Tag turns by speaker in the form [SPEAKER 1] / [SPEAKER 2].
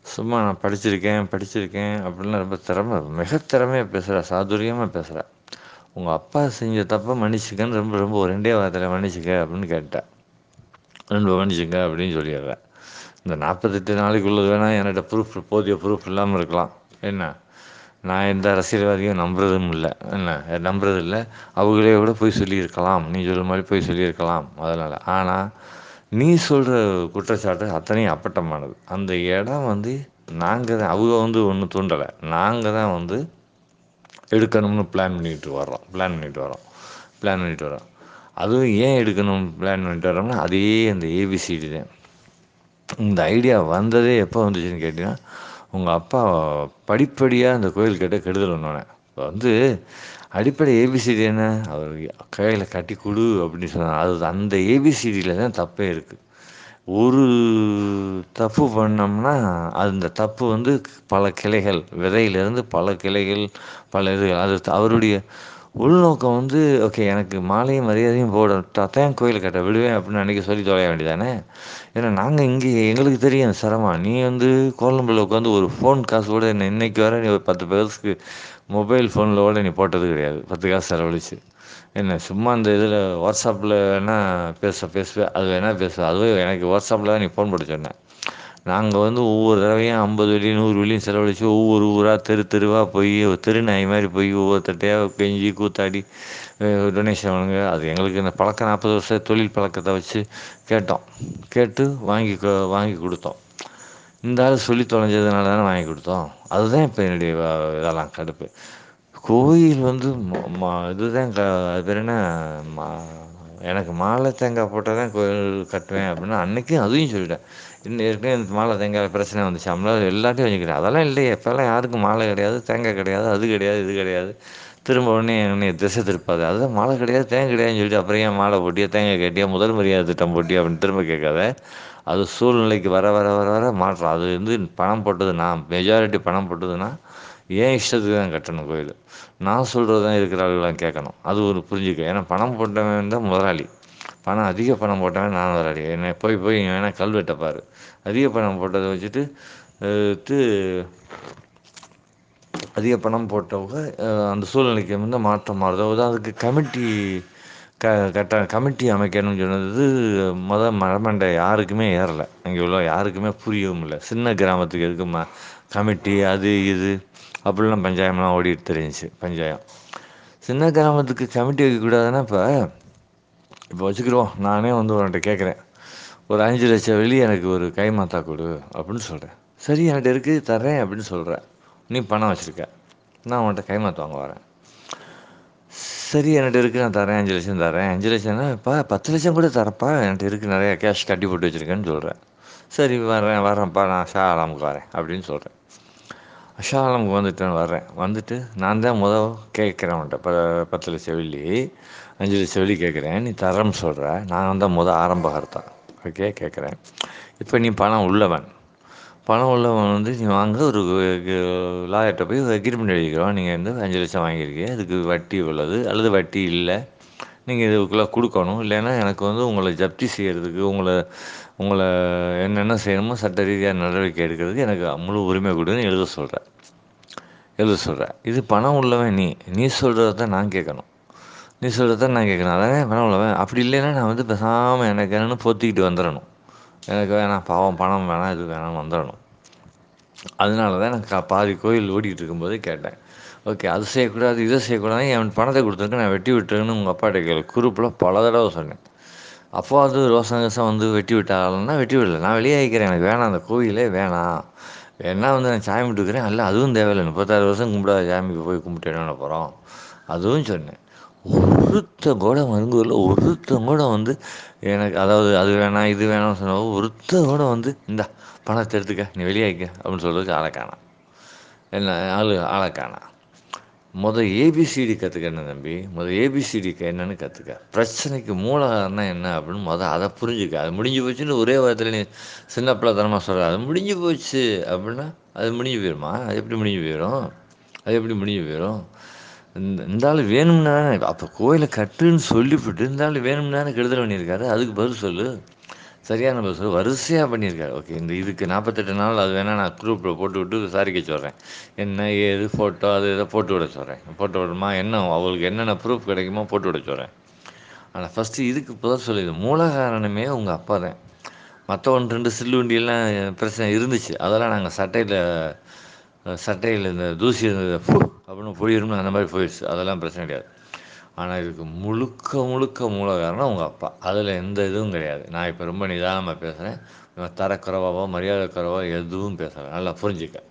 [SPEAKER 1] சும்மா நான் படிச்சிருக்கேன் படிச்சிருக்கேன் அப்படின்லாம் ரொம்ப திறமை மிக திறமையா பேசுறா சாதுரியமா பேசுறா உங்கள் அப்பா செஞ்ச தப்பை மன்னிச்சுக்கன்னு ரொம்ப ரொம்ப ஒரு ரெண்டே வாரத்தில் மன்னிச்சுக்க அப்படின்னு கேட்டேன் ரெண்டு மன்னிச்சுங்க அப்படின்னு சொல்லிடுறேன் இந்த நாற்பத்தெட்டு நாளைக்குள்ளது வேணால் என்கிட்ட ப்ரூஃப் போதிய ப்ரூஃப் இல்லாமல் இருக்கலாம் என்ன நான் எந்த அரசியல்வாதியும் நம்புறதும் இல்லை என்ன நம்புறது இல்லை அவங்களே கூட போய் சொல்லியிருக்கலாம் நீ சொல்ற மாதிரி போய் சொல்லியிருக்கலாம் அதனால் ஆனால் நீ சொல்கிற குற்றச்சாட்டு அத்தனையும் அப்பட்டமானது அந்த இடம் வந்து நாங்கள் தான் அவங்க வந்து ஒன்றும் தூண்டலை நாங்கள் தான் வந்து எடுக்கணும்னு பிளான் பண்ணிட்டு வர்றோம் பிளான் பண்ணிட்டு வரோம் பிளான் பண்ணிட்டு வரோம் அதுவும் ஏன் எடுக்கணும் பிளான் பண்ணிட்டு வரோம்னா அதே அந்த ஏபிசிடி தான் இந்த ஐடியா வந்ததே எப்போ வந்துச்சுன்னு கேட்டிங்கன்னா உங்கள் அப்பா படிப்படியாக அந்த கோயில் கிட்ட கெடுதல் ஒன்று இப்போ வந்து அடிப்படை ஏபிசிடி என்ன அவர் கையில் கட்டி கொடு அப்படின்னு சொன்னார் அது அந்த ஏபிசிடியில் தான் தப்பே இருக்குது ஒரு தப்பு பண்ணோம்னா அந்த தப்பு வந்து பல கிளைகள் விதையிலேருந்து பல கிளைகள் பல இது அது அவருடைய உள்நோக்கம் வந்து ஓகே எனக்கு மாலையும் மரியாதையும் போடத்தான் கோயில் கட்ட விடுவேன் அப்படின்னு அன்றைக்கி சொல்லி தொலைய வேண்டியதானே ஏன்னா நாங்கள் இங்கே எங்களுக்கு தெரியும் சிரமம் நீ வந்து கோலம்பில் உட்காந்து ஒரு ஃபோன் காசு கூட என்ன இன்னைக்கு வர நீ ஒரு பத்து பேருக்கு மொபைல் ஃபோனில் கூட நீ போட்டது கிடையாது பத்து காசு செலவழிச்சு என்ன சும்மா அந்த இதில் வாட்ஸ்அப்பில் வேணால் பேச பேசுவேன் அது வேணால் பேசுவேன் அதுவே எனக்கு வாட்ஸ்அப்பில் தான் நீ ஃபோன் போட்டு சொன்னேன் நாங்கள் வந்து ஒவ்வொரு தடவையும் ஐம்பது வெள்ளி நூறு வெள்ளியும் செலவழித்து ஒவ்வொரு ஊராக தெரு தெருவாக போய் ஒரு தெரு நாய் மாதிரி போய் ஒவ்வொருத்தட்டையாக கெஞ்சி கூத்தாடி டொனேஷன் வாங்க அது எங்களுக்கு இந்த பழக்கம் நாற்பது வருஷம் தொழில் பழக்கத்தை வச்சு கேட்டோம் கேட்டு வாங்கி கொ- வாங்கி கொடுத்தோம் இந்த ஆள் சொல்லி தொலைஞ்சதுனால தானே வாங்கி கொடுத்தோம் அதுதான் இப்போ என்னுடைய வ- இதெல்லாம் கடுப்பு கோயில் வந்து ம- ம- இதுதான் க அது பேர் என்ன மா எனக்கு மாலை தேங்காய் போட்டால் தான் கோயில் கட்டுவேன் அப்படின்னா அன்னைக்கும் அதையும் சொல்லிட்டேன் இன்னும் ஏற்கனவே எனக்கு மாலை தேங்காய் பிரச்சனை வந்துச்சு நம்மளால எல்லாத்தையும் வச்சுக்கிறேன் அதெல்லாம் இல்லையே இப்போல்லாம் யாருக்கும் மாலை கிடையாது தேங்காய் கிடையாது அது கிடையாது இது கிடையாது திரும்ப உடனே என்னை திசை திருப்பாது அதுதான் மாலை கிடையாது தேங்காய் கிடையாதுன்னு சொல்லிட்டு அப்புறம் ஏன் மாலை போட்டியா தேங்காய் கேட்டியா முதல் மரியாதை திட்டம் போட்டியா அப்படின்னு திரும்ப கேட்காத அது சூழ்நிலைக்கு வர வர வர வர மாற்றம் அது வந்து பணம் போட்டது நான் மெஜாரிட்டி பணம் போட்டதுன்னா ஏன் இஷ்டத்துக்கு தான் கட்டணும் கோயில் நான் சொல்கிறது தான் இருக்கிற ஆளுலாம் கேட்கணும் அது ஒரு புரிஞ்சுக்க ஏன்னா பணம் போட்டவன் தான் முதலாளி பணம் அதிக பணம் போட்டவன் நான் முதலாளி என்னை போய் போய் இங்க வேணால் கல்வெட்டை பாரு அதிக பணம் போட்டதை வச்சுட்டு எடுத்து அதிக பணம் போட்டவங்க அஹ், அந்த சூழ்நிலைக்கு வந்து மாற்றம் மாறுது அதாவது அதுக்கு கமிட்டி க கட்ட கமிட்டி அமைக்கணும்னு சொன்னது முத மரமண்டை யாருக்குமே ஏறலை இங்கே உள்ள யாருக்குமே புரியவும் இல்லை சின்ன கிராமத்துக்கு எதுக்கு ம கமிட்டி அது இது அப்படிலாம் பஞ்சாயம்லாம் ஓடிட்டு தெரிஞ்சுச்சு பஞ்சாயம் சின்ன கிராமத்துக்கு கமிட்டி வைக்கக்கூடாதுன்னா இப்போ இப்போ வச்சுக்கிடுவோம் நானே வந்து உன்கிட்ட கேட்குறேன் ஒரு அஞ்சு லட்சம் வெளியே எனக்கு ஒரு கைமாத்தா கொடு அப்படின்னு சொல்கிறேன் சரி என்கிட்ட இருக்குது தரேன் அப்படின்னு சொல்கிறேன் நீ பணம் வச்சுருக்க நான் உன்கிட்ட கைமாத்து வாங்க வரேன் சரி என்கிட்ட இருக்குது நான் தரேன் அஞ்சு லட்சம் தரேன் அஞ்சு லட்சம்னா இப்போ பத்து லட்சம் கூட தரப்பா என்கிட்ட இருக்குது நிறையா கேஷ் கட்டி போட்டு வச்சுருக்கேன்னு சொல்கிறேன் சரி வரேன் வரேன்ப்பா நான் ஷா ஆலாமுக்கு வரேன் அப்படின்னு சொல்கிறேன் ஷா ஆலாமுக்கு வந்துட்டேன் வர்றேன் வந்துட்டு நான் தான் முத கேட்குறேன் உன்கிட்ட ப பத்து லட்சம் வெள்ளி அஞ்சு லட்சம் வெள்ளி கேட்குறேன் நீ தரேன்னு சொல்கிற நான் தான் முத ஆரம்பகர்த்தா ஓகே கேட்குறேன் இப்போ நீ பணம் உள்ளவன் பணம் உள்ளவன் வந்து நீ வாங்க ஒரு லாயர்கிட்ட போய் ஒரு அக்ரிமெண்ட் எழுதிக்கிறோம் நீங்கள் வந்து அஞ்சு லட்சம் வாங்கியிருக்கீங்க அதுக்கு வட்டி உள்ளது அல்லது வட்டி இல்லை நீங்கள் இதுக்குள்ளே கொடுக்கணும் இல்லைன்னா எனக்கு வந்து உங்களை ஜப்தி செய்கிறதுக்கு உங்களை உங்களை என்னென்ன செய்யணுமோ சட்ட ரீதியாக நடவடிக்கை எடுக்கிறதுக்கு எனக்கு முழு உரிமை கொடுன்னு எழுத சொல்கிறேன் எழுத சொல்கிறேன் இது பணம் உள்ளவன் நீ நீ சொல்கிறத தான் நான் கேட்கணும் நீ சொல்கிறத தான் நான் கேட்கணும் அதானே பணம் உள்ளவன் அப்படி இல்லைன்னா நான் வந்து பேசாமல் எனக்கு என்னன்னு பொத்திக்கிட்டு வந்துடணும் எனக்கு வேணாம் பாவம் பணம் வேணாம் இது வேணாம் வந்துடணும் அதனால தான் நான் கா- பாதி கோயில் ஓடிக்கிட்டு இருக்கும்போது கேட்டேன் ஓகே அது செய்யக்கூடாது இதை செய்யக்கூடாது என் பணத்தை கொடுத்துருக்கு நான் வெட்டி விட்டுருன்னு உங்கள் அப்பாட்ட கேளு குரூப்பில் பல தடவை சொன்னேன் அப்போ அது ரோசம் கசம் வந்து வெட்டி விட்டாங்கன்னா வெட்டி விடல நான் வெளியே ஆகிக்கிறேன் எனக்கு வேணாம் அந்த கோயிலே வேணாம் வேணா வந்து நான் சாமி விட்டுக்கிறேன் அல்ல அதுவும் தேவையில்லை முப்பத்தாறு வருஷம் கும்பிடாத சாமிக்கு போய் கும்பிட்டு என்ன போகிறோம் அதுவும் சொன்னேன் ஒருத்தன் கூட மருங்கூரில் ஒருத்தன் கூட வந்து எனக்கு அதாவது அது வேணாம் இது வேணாம்னு சொன்ன ஒருத்தன் கூட வந்து இந்தா பணத்தை எடுத்துக்க நீ வெளியாக்க அப்படின்னு சொல்றதுக்கு ஆளை காணாம் என்ன ஆளு ஆளை காணாம் முத ஏபிசிடி கற்றுக்கணும் தம்பி முத ஏபிசிடிக்கு என்னன்னு கற்றுக்க பிரச்சனைக்கு மூல காரணம் என்ன அப்படின்னு முத அதை புரிஞ்சுக்க அது முடிஞ்சு போச்சுன்னு ஒரே வாரத்தில் நீ சின்ன பிள்ளைத்தனமாக சொல்கிற அது முடிஞ்சு போச்சு அப்படின்னா அது முடிஞ்சு போயிடுமா அது எப்படி முடிஞ்சு போயிடும் அது எப்படி முடிஞ்சு போயிடும் இந்த இந்த ஆள் வேணும்னா அப்போ கோயிலை கட்டுன்னு சொல்லிவிட்டு இந்த ஆள் வேணும்னானே கெடுதல் பண்ணியிருக்காரு அதுக்கு பதில் சொல்லு சரியான பதில் சொல்லு வரிசையா பண்ணியிருக்காரு ஓகே இந்த இதுக்கு நாற்பத்தெட்டு நாள் அது வேணால் நான் குரூப்பில் போட்டு விட்டு விசாரிக்க சொல்கிறேன் என்ன ஏது ஃபோட்டோ அது இதை போட்டு விட சொல்கிறேன் போட்டு விடணுமா என்ன அவங்களுக்கு என்னென்ன ப்ரூஃப் கிடைக்குமோ போட்டு விட சொல்கிறேன் ஆனால் ஃபஸ்ட்டு இதுக்கு பதில் சொல்லிது மூல காரணமே உங்கள் அப்பா தான் மற்ற ஒன்று ரெண்டு சில்லு வண்டியெல்லாம் பிரச்சனை இருந்துச்சு அதெல்லாம் நாங்கள் சட்டையில் சட்டையில் இந்த தூசி இருந்தது ஃபு அப்படின்னு போயிடும் அந்த மாதிரி போயிடுச்சு அதெல்லாம் பிரச்சனை கிடையாது ஆனால் இதுக்கு முழுக்க முழுக்க மூல காரணம் உங்கள் அப்பா அதில் எந்த இதுவும் கிடையாது நான் இப்போ ரொம்ப நிதானமாக பேசுகிறேன் தரக்குறைவாவோ மரியாதை குறைவோ எதுவும் பேசலை நல்லா புரிஞ்சுக்க